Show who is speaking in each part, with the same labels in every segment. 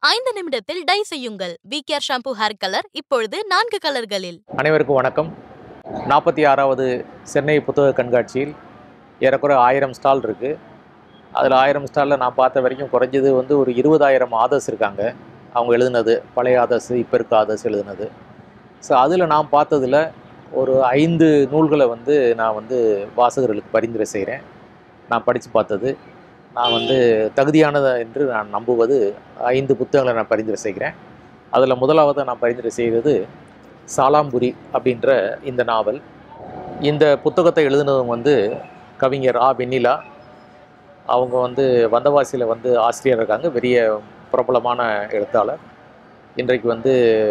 Speaker 1: ஐந்து நிமிடத்தில் டை செய்யுங்கள் V care shampoo hair colour இப்பொழுது நான்கு கலர்களில்
Speaker 2: அனைவருக்கும் வணக்கம் நாற்பத்தி ஆறாவது சென்னை புத்தக கண்காட்சியில் ஏறக்குறைய ஆயிரம் ஸ்டால் இருக்குது அதில் ஆயிரம் ஸ்டாலில் நான் பார்த்த வரைக்கும் குறைஞ்சது வந்து ஒரு இருபதாயிரம் ஆதர்ஸ் இருக்காங்க அவங்க எழுதுனது பழைய ஆதர்ஸ் இப்போ இருக்க ஆதர்ஸ் எழுதுனது ஸோ அதில் நான் பார்த்ததில் ஒரு ஐந்து நூல்களை வந்து நான் வந்து வாசகர்களுக்கு பரிந்துரை செய்கிறேன் நான் படித்து பார்த்தது நான் வந்து தகுதியானது என்று நான் நம்புவது ஐந்து புத்தகங்களை நான் பரிந்துரை செய்கிறேன் அதில் முதலாவது நான் பரிந்துரை செய்கிறது சாலாம்புரி அப்படின்ற இந்த நாவல் இந்த புத்தகத்தை எழுதினவங்க வந்து கவிஞர் ஆ வெண்ணிலா அவங்க வந்து வந்தவாசியில் வந்து ஆசிரியர் இருக்காங்க பெரிய பிரபலமான எழுத்தாளர் இன்றைக்கு வந்து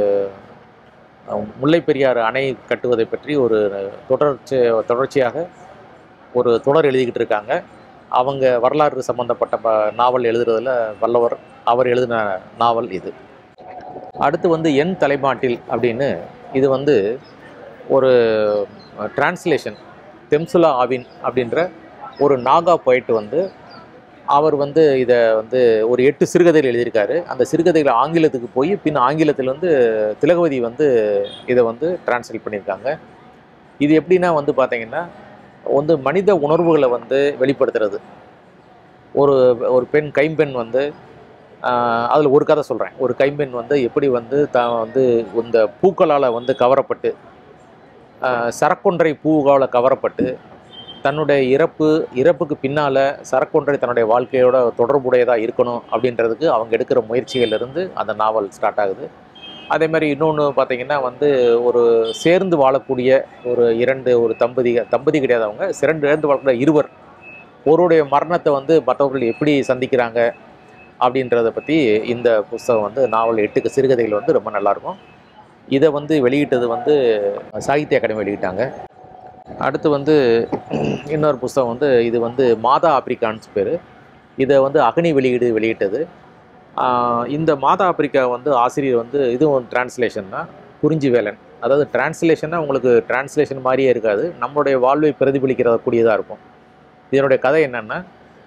Speaker 2: அஹ், முல்லைப் பெரியாறு அணை கட்டுவதை பற்றி ஒரு தொடர்ச்சி தொடர்ச்சியாக ஒரு தொடர் எழுதிக்கிட்டு இருக்காங்க அவங்க வரலாறு சம்பந்தப்பட்ட ப நாவல் எழுதுறதுல வல்லவர் அவர் எழுதின நாவல் இது அடுத்து வந்து என் தலைமாட்டில் அப்படின்னு இது வந்து ஒரு டிரான்ஸ்லேஷன் தெம்சுலா ஆவின் அப்படின்ற ஒரு நாகா போயிட்டு வந்து அவர் வந்து இதை வந்து ஒரு எட்டு சிறுகதைகள் எழுதியிருக்காரு அந்த சிறுகதைகள் ஆங்கிலத்துக்கு போய் பின் ஆங்கிலத்தில் வந்து திலகவதி வந்து இதை வந்து டிரான்ஸ்லேட் பண்ணியிருக்காங்க இது எப்படின்னா வந்து பார்த்தீங்கன்னா வந்து மனித உணர்வுகளை வந்து வெளிப்படுத்துறது ஒரு ஒரு பெண் கைம்பெண் வந்து அதில் ஒரு கதை சொல்கிறேன் ஒரு கைம்பெண் வந்து எப்படி வந்து தான் வந்து இந்த பூக்களால் வந்து கவரப்பட்டு ஆஹ் சரக்கொன்றை பூவால் கவரப்பட்டு தன்னுடைய இறப்பு இறப்புக்கு பின்னால் சரக்கொன்றை தன்னுடைய வாழ்க்கையோட தொடர்புடையதாக இருக்கணும் அப்படின்றதுக்கு அவங்க எடுக்கிற முயற்சிகள்லேருந்து அந்த நாவல் ஸ்டார்ட் ஆகுது அதே மாதிரி இன்னொன்று பார்த்தீங்கன்னா வந்து ஒரு சேர்ந்து வாழக்கூடிய ஒரு இரண்டு ஒரு தம்பதி தம்பதி கிடையாது அவங்க சிறந்து சேர்ந்து வாழக்கூடிய இருவர் ஒருவருடைய மரணத்தை வந்து மற்றவர்கள் எப்படி சந்திக்கிறாங்க அப்படின்றத பற்றி இந்த புஸ்தகம் வந்து நாவல் எட்டுக்கு சிறுகதைகள் வந்து ரொம்ப நல்லாயிருக்கும் இதை வந்து வெளியிட்டது வந்து சாகித்ய அகாடமி வெளியிட்டாங்க அடுத்து வந்து இன்னொரு புஸ்தகம் வந்து இது வந்து மாதா ஆப்பிரிக்கான்ஸ் பேர் இதை வந்து அகனி வெளியீடு வெளியிட்டது ஆஹ் இந்த மாதா ஆப்பிரிக்கா வந்து ஆசிரியர் வந்து இதுவும் டிரான்ஸ்லேஷன் தான் குறிஞ்சி வேலன் அதாவது டிரான்ஸ்லேஷன்னா உங்களுக்கு டிரான்ஸ்லேஷன் மாதிரியே இருக்காது நம்மளுடைய வாழ்வை பிரதிபலிக்கிற கூடியதாக இருக்கும் இதனுடைய கதை என்னென்னா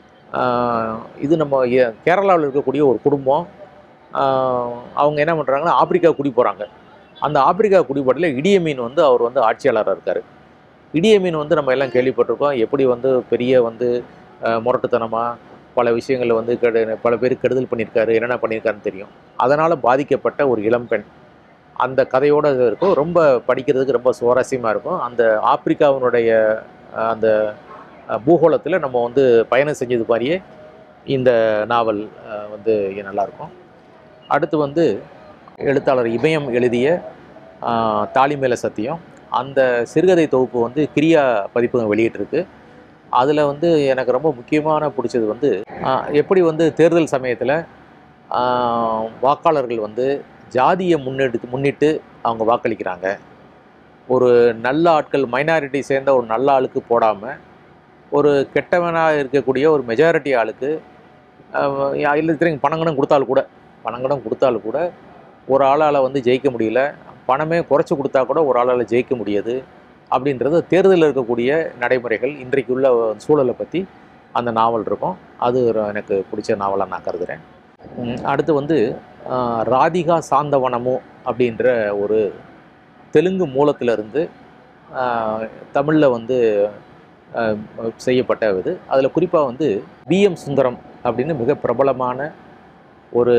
Speaker 2: இது நம்ம ஏ- கேரளாவில் இருக்கக்கூடிய ஒரு குடும்பம் ஆஹ் அவங்க என்ன பண்ணுறாங்கன்னா ஆப்பிரிக்கா குடி போகிறாங்க அந்த ஆப்பிரிக்கா குடிபாட்டில் இடிய மீன் வந்து அவர் வந்து ஆட்சியாளராக இருக்கார் இடிய மீன் வந்து நம்ம எல்லாம் கேள்விப்பட்டிருக்கோம் எப்படி வந்து பெரிய வந்து அஹ், முரட்டுத்தனமாக பல விஷயங்களை வந்து கெடு பல பேர் கெடுதல் பண்ணியிருக்காரு என்னென்ன பண்ணியிருக்காருன்னு தெரியும் அதனால் பாதிக்கப்பட்ட ஒரு இளம்பெண் அந்த கதையோடு இருக்கும் ரொம்ப படிக்கிறதுக்கு ரொம்ப சுவாரஸ்யமாக இருக்கும் அந்த ஆப்பிரிக்காவினுடைய அஹ், அந்த பூகோளத்தில் நம்ம வந்து பயணம் செஞ்சது மாதிரியே இந்த நாவல் அஹ், வந்து நல்லாயிருக்கும் அடுத்து வந்து எழுத்தாளர் இமயம் எழுதிய ஆஹ், தாலி மேல சத்தியம் அந்த சிறுகதை தொகுப்பு வந்து கிரியா பதிப்பகம் வெளியிட்டிருக்கு அதில் வந்து எனக்கு ரொம்ப முக்கியமான பிடிச்சது வந்து ஆஹ், எப்படி வந்து தேர்தல் சமயத்தில் வாக்காளர்கள் வந்து ஜாதியை முன்னெடுத்து முன்னிட்டு அவங்க வாக்களிக்கிறாங்க ஒரு நல்ல ஆட்கள் மைனாரிட்டி சேர்ந்த ஒரு நல்ல ஆளுக்கு போடாமல் ஒரு கெட்டவனாக இருக்கக்கூடிய ஒரு மெஜாரிட்டி ஆளுக்கு ஆஹ், இல்லை திரும்பி பணங்கணும் கொடுத்தாலும் கூட பணங்கடம் கொடுத்தாலும் கூட ஒரு ஆளால் வந்து ஜெயிக்க முடியல பணமே குறைச்சி கொடுத்தா கூட ஒரு ஆளால் ஜெயிக்க முடியாது அப்படின்றது தேர்தலில் இருக்கக்கூடிய நடைமுறைகள் இன்றைக்கு உள்ள சூழலை பற்றி அந்த நாவல் இருக்கும் அது ஒரு எனக்கு பிடிச்ச நாவலாக நான் கருதுகிறேன் உம், அடுத்து வந்து ஆஹ், ராதிகா சாந்தவனமு அப்படின்ற ஒரு தெலுங்கு மூலத்திலிருந்து தமிழில் வந்து ஆஹ், செய்யப்பட்ட இது அதில் குறிப்பாக வந்து பிஎம் சுந்தரம் அப்படின்னு மிக பிரபலமான ஒரு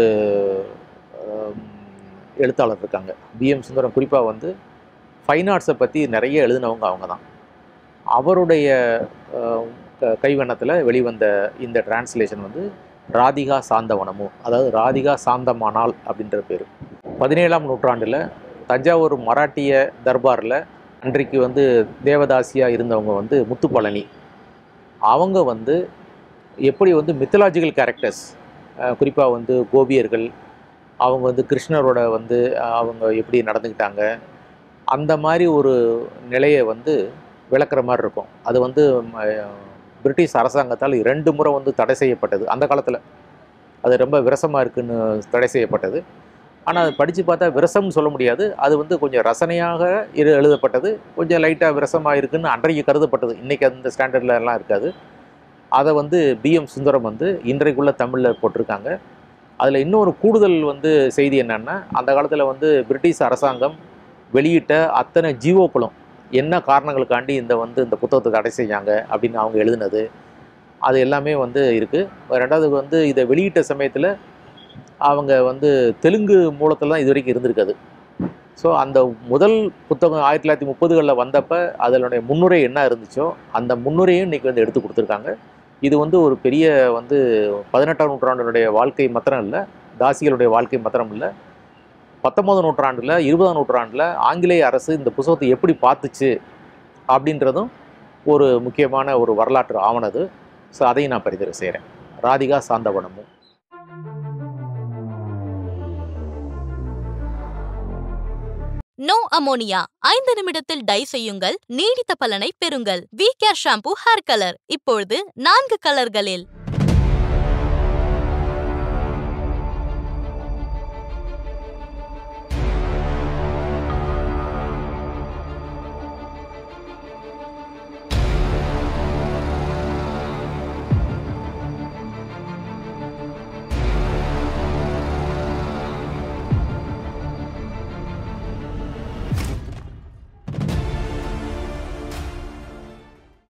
Speaker 2: ஆம், எழுத்தாளர் இருக்காங்க பிஎம் சுந்தரம் குறிப்பாக வந்து ஃபைன் ஆர்ட்ஸை பற்றி நிறைய எழுதினவங்க அவங்க தான் அவருடைய கைவண்ணத்தில் வெளிவந்த இந்த டிரான்ஸ்லேஷன் வந்து ராதிகா சாந்தவனமு அதாவது ராதிகா சாந்தமானால் அப்படின்ற பேர் பதினேழாம் நூற்றாண்டில் தஞ்சாவூர் மராட்டிய தர்பாரில் அன்றைக்கு வந்து தேவதாசியாக இருந்தவங்க வந்து முத்துப்பழனி அவங்க வந்து எப்படி வந்து மித்தலாஜிக்கல் கேரக்டர்ஸ் குறிப்பாக வந்து கோபியர்கள் அவங்க வந்து கிருஷ்ணரோட வந்து அஹ், அவங்க எப்படி நடந்துக்கிட்டாங்க அந்த மாதிரி ஒரு நிலையை வந்து விளக்குற மாதிரி இருக்கும் அது வந்து ம, பிரிட்டிஷ் அரசாங்கத்தால் இரண்டு முறை வந்து தடை செய்யப்பட்டது அந்த காலத்தில் அது ரொம்ப விரசமாக இருக்குன்னு தடை செய்யப்பட்டது ஆனால் அது படித்து பார்த்தா விரசம்னு சொல்ல முடியாது அது வந்து கொஞ்சம் ரசனையாக இரு எழுதப்பட்டது கொஞ்சம் லைட்டாக விரசமாக இருக்குன்னு அன்றைக்கு கருதப்பட்டது இன்றைக்கி அந்த ஸ்டாண்டர்டில் எல்லாம் இருக்காது அதை வந்து பிஎம் சுந்தரம் வந்து இன்றைக்குள்ள தமிழில் போட்டிருக்காங்க அதில் இன்னொரு கூடுதல் வந்து செய்தி என்னன்னா அந்த காலத்தில் வந்து பிரிட்டிஷ் அரசாங்கம் வெளியிட்ட அத்தனை ஜீவோக்களும் என்ன காரணங்களுக்காண்டி இந்த வந்து இந்த புத்தகத்தை தடை செஞ்சாங்க அப்படின்னு அவங்க எழுதினது அது எல்லாமே வந்து இருக்குது ரெண்டாவது வந்து இதை வெளியிட்ட சமயத்தில் அவங்க வந்து தெலுங்கு மூலத்தில் தான் இது வரைக்கும் இருந்திருக்காது ஸோ அந்த முதல் புத்தகம் ஆயிரத்தி தொள்ளாயிரத்தி முப்பதுகளில் வந்தப்போ அதனுடைய முன்னுரை என்ன இருந்துச்சோ அந்த முன்னுரையும் இன்றைக்கி வந்து எடுத்து கொடுத்துருக்காங்க இது வந்து ஒரு பெரிய வந்து பதினெட்டாம் நூற்றாண்டினுடைய வாழ்க்கை மாத்திரம் இல்லை தாசிகளுடைய வாழ்க்கை மாத்திரம் இல்லை பத்தொன்பதாம் நூற்றாண்டில் இருபதாம் நூற்றாண்டில் ஆங்கிலேய அரசு இந்த புத்தகத்தை எப்படி பார்த்துச்சு அப்படின்றதும் ஒரு முக்கியமான ஒரு வரலாற்று ஆவணது ஸோ அதையும் நான் பரிந்துரை செய்கிறேன் ராதிகா சாந்தவனமும்
Speaker 1: நோ அமோனியா ஐந்து நிமிடத்தில் டை செய்யுங்கள் நீடித்த பலனை பெறுங்கள் V care shampoo hair colour இப்பொழுது நான்கு கலர்களில்